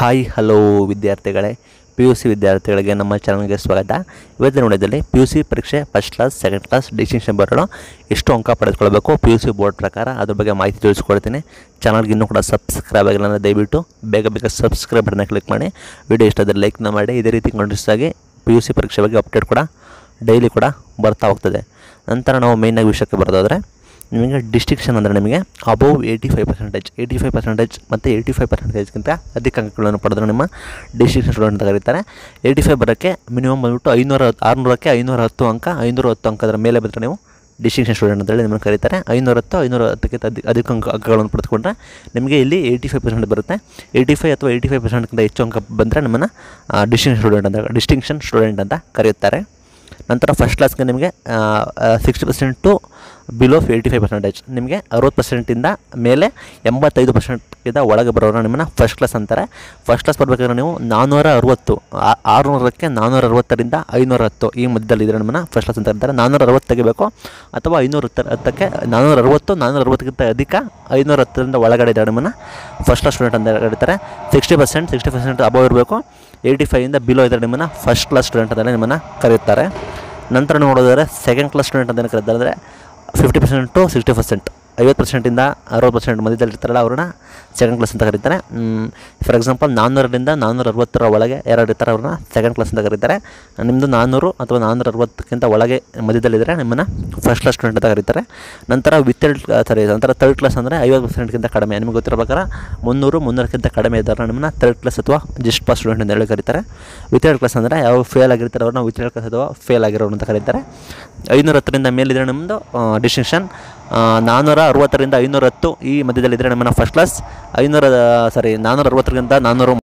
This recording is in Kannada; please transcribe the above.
ಹಾಯ್ ಹಲೋ ವಿದ್ಯಾರ್ಥಿಗಳೇ ಪಿ ಯು ಸಿ ವಿದ್ಯಾರ್ಥಿಗಳಿಗೆ ನಮ್ಮ ಚಾನಲ್ಗೆ ಸ್ವಾಗತ ಇವತ್ತಿನ ವಿಡಿಯೋದಲ್ಲಿ ಪಿ ಯು ಸಿ ಪರೀಕ್ಷೆ first class second class distinction ಬರೋಣ ಎಷ್ಟು ಅಂಕ ಪಡೆದುಕೊಳ್ಬೇಕು ಪಿ ಯು ಸಿ ಬೋರ್ಡ್ ಪ್ರಕಾರ ಅದ್ರ ಬಗ್ಗೆ ಮಾಹಿತಿ ತಿಳಿಸ್ಕೊಡ್ತೀನಿ ಚಾನಲ್ಗೆ ಇನ್ನೂ ಕೂಡ ಸಬ್ಸ್ಕ್ರೈಬ್ ಆಗಿಲ್ಲ ಅಂದರೆ ದಯವಿಟ್ಟು ಬೇಗ ಬೇಗ ಸಬ್ಸ್ಕ್ರೈಬ್ ಬಟನ್ನ ಕ್ಲಿಕ್ ಮಾಡಿ ವಿಡಿಯೋ ಇಷ್ಟಾದರೆ ಲೈಕ್ನ ಮಾಡಿ ಇದೇ ರೀತಿ ಕಂಟಿನ್ಯೂಸ್ ಆಗಿ ಪಿ ಯು ಸಿ ಪರೀಕ್ಷೆ ಬಗ್ಗೆ ಅಪ್ಡೇಟ್ ಕೂಡ ಡೈಲಿ ಕೂಡ ಬರ್ತಾ ಹೋಗ್ತದೆ ನಂತರ ನಾವು ಮೇಯ್ನಾಗಿ ವಿಷಯಕ್ಕೆ ಬರೋದಾದರೆ ನಿಮಗೆ ಡಿಸ್ಟಿಂಕ್ಷನ್ ಅಂದರೆ ನಿಮಗೆ above eighty five percentage eighty five percentage ಮತ್ತು ಏಯ್ಟಿ ಫೈವ್ ಪರ್ಸೆಂಟೇಜ್ಗಿಂತ ಅಧಿಕ ಅಂಕಗಳನ್ನು ಪಡೆದ್ರೆ ನಿಮ್ಮ ಡಿಸ್ಟಿಂಕ್ಷನ್ ಸ್ಟೂಡೆಂಟ್ ಅಂತ ಕರೀತಾರೆ ಏಯ್ಟಿ ಫೈವ್ ಬರೋಕ್ಕೆ ಮಿನಿಮಮ್ ಬಂದ್ಬಿಟ್ಟು ಐನೂರ ಆರುನೂರಕ್ಕೆ ಐನೂರ ಹತ್ತು ಅಂಕ ಐನೂರ ಹತ್ತು ಅಂಕದ ಮೇಲೆ ಬಂದರೆ ನೀವು ಡಿಸ್ಟಿಂಕ್ಷನ್ ಸ್ಟೂಡೆಂಟ್ ಅಂತೇಳಿ ನಿಮ್ಮನ್ನು ಕರೀತಾರೆ ಐನೂರ ಹತ್ತು ಐನೂರ ಹತ್ತಕ್ಕಿಂತ ಅಧಿಕ ಅಧಿಕ ಅಂಕ ಅಂಕಗಳನ್ನು ಪಡೆದುಕೊಂಡ್ರೆ ನಿಮಗೆ ಇಲ್ಲಿ ಏಯ್ಟಿ ಫೈವ್ ಪರ್ಸೆಂಟ್ ಬರುತ್ತೆ ಏಯ್ಟಿ ಫೈವ್ ಅಥವಾ ಏಯ್ಟಿ ಫೈವ್ ಪರ್ಸೆಂಟ್ಗಿಂತ ಹೆಚ್ಚು ಅಂಕ ಬಂದರೆ ನಿಮ್ಮನ್ನು ಡಿಸ್ಟಿಂಕ್ಷನ್ ಸ್ಟೂಡೆಂಟ್ ಅಂತ ಡಿಸ್ಟಿಂಕ್ಷನ್ ಸ್ಟೂಡೆಂಟ್ ಅಂತ ಕರೆಯುತ್ತಾರೆ ನಂತರ ಫಸ್ಟ್ ಕ್ಲಾಸ್ಗೆ ನಿಮಗೆ sixty percent to below eighty five percentage ನಿಮಗೆ ಅರವತ್ತು ಪರ್ಸೆಂಟಿಂದ ಮೇಲೆ ಎಂಬತ್ತೈದು ಪರ್ಸೆಂಟ್ಗಿಂತ ಒಳಗೆ ಬರೋರು ನಿಮ್ಮನ್ನು ಫಸ್ಟ್ ಕ್ಲಾಸ್ ಅಂತಾರೆ ಫಸ್ಟ್ ಕ್ಲಾಸ್ ಬರಬೇಕಾದ್ರೆ ನೀವು ನಾನ್ನೂರ ಅರವತ್ತು ಆ- ಆರುನೂರಕ್ಕೆ ನಾನ್ನೂರ ಅರವತ್ತರಿಂದ ಐನೂರ ಹತ್ತು ಈ ಮಧ್ಯದಲ್ಲಿದ್ದರೆ ನಿಮ್ಮನ್ನು ಫಸ್ಟ್ ಕ್ಲಾಸ್ ಅಂತ ಕರೀತಾರೆ ನಾನ್ನೂರ ಅರವತ್ತು ತೆಗಿಬೇಕು ಅಥವಾ ಐನೂರ ಹತ್ತ ಹತ್ತಕ್ಕೆ ನಾನ್ನೂರ ಅರವತ್ತು ನಾನ್ನೂರ ಅರವತ್ತಕ್ಕಿಂತ ಅಧಿಕ ಐನೂರ ಹತ್ತರಿಂದ ಒಳಗಡೆ ಇದ್ದಾರೆ ನಿಮ್ಮನ್ನು ಫಸ್ಟ್ ಕ್ಲಾಸ್ ಸ್ಟೂಡೆಂಟ್ ಅಂತ ಕರೀತಾರೆ sixty percent sixty percent above ಇರಬೇಕು ಏಯ್ಟಿ ಫೈವಿಂದ ಬಿಲೋ ಇದ್ದರೆ ನಿಮ್ಮನ್ನು ಫಸ್ಟ್ ಕ್ಲಾಸ್ ಸ್ಟೂಡೆಂಟ್ ಅಂತಲೇ ನಿಮ್ಮನ್ನು ಕರೆಯುತ್ತಾರೆ ನಂತರ ನೋಡೋದಾದ್ರೆ ಸೆಕೆಂಡ್ ಕ್ಲಾಸ್ ಸ್ಟೂಡೆಂಟ್ ಅಂತ ಕರೀತಾರೆ ಅಂದರೆ fifty percent to sixty percent ಐವತ್ತು ಪರ್ಸೆಂಟಿಂದ ಅರವತ್ತು ಪರ್ಸೆಂಟ್ ಮಧ್ಯದಲ್ಲಿ ಇರ್ತಾರಲ್ಲ ಅವ್ರನ್ನ ಸೆಕೆಂಡ್ ಕ್ಲಾಸ್ ಅಂತ ಕರೀತಾರೆ ಫಾರ್ ಎಕ್ಸಾಂಪಲ್ ನಾನ್ನೂರರಿಂದ ನಾನ್ನೂರ ಅರವತ್ತರ ಒಳಗೆ ಯಾರು ಇರ್ತಾರೆ ಅವ್ರನ್ನ ಸೆಕೆಂಡ್ ಕ್ಲಾಸ್ ಅಂತ ಕರೀತಾರೆ ನಿಮ್ಮದು ನಾನ್ನೂರು ಅಥವಾ ನಾನ್ನೂರ ಅರವತ್ತಕ್ಕಿಂತ ಒಳಗೆ ಮಧ್ಯದಲ್ಲಿದ್ದರೆ ನಿಮ್ಮನ್ನು ಫಸ್ಟ್ ಕ್ಲಾಸ್ ಸ್ಟೂಡೆಂಟ್ ಅಂತ ಕರೀತಾರೆ ನಂತರ ವಿತ್ ಸಾರಿ ನಂತರ ತರ್ಡ್ ಕ್ಲಾಸ್ ಅಂದರೆ ಐವತ್ತು ಪರ್ಸೆಂಟ್ಗಿಂತ ಕಡಿಮೆ ನಿಮಗೆ ಗೊತ್ತಿರೋ ಪ್ರಕಾರ ಮುನ್ನೂರು ಮುನ್ನೂರಕ್ಕಿಂತ ಕಡಿಮೆ ಇದ್ದಾರೆ ನಿಮ್ಮನ್ನ ತರ್ಡ್ ಕ್ಲಾಸ್ ಅಥವಾ ಜಸ್ಟ್ ಪಾಸ್ ಸ್ಟೂಡೆಂಟ್ ಅಂತ ಹೇಳಿ ಕರೀತಾರೆ ವಿತ್ ಕ್ಲಾಸ್ ಅಂದರೆ ಯಾವ ಫೇಲ್ ಆಗಿರ್ತಾರೆ ಅವ್ರನ್ನ ವಿತ್ ಕ್ಲಾಸ್ ಅಥವಾ ಫೇಲ್ ಆಗಿರೋರು ಅಂತ ಕರೀತಾರೆ ಐನೂರ ಹತ್ತರಿಂದ ಮೇಲಿದ್ರೆ ನಮ್ಮದು ಡಿಸ್ಟಿಂಕ್ಷನ್ ನಾನ್ನೂರ ಅರವತ್ತರಿಂದ ಐನೂರ ಹತ್ತು ಈ ಮಧ್ಯದಲ್ಲಿದ್ದರೆ ನಮ್ಮನ್ನು ಫಸ್ಟ್ ಕ್ಲಾಸ್ ಐನೂರ ಸಾರಿ ನಾನ್ನೂರ ಅರವತ್ತರಿಂದ ನಾನ್ನೂರು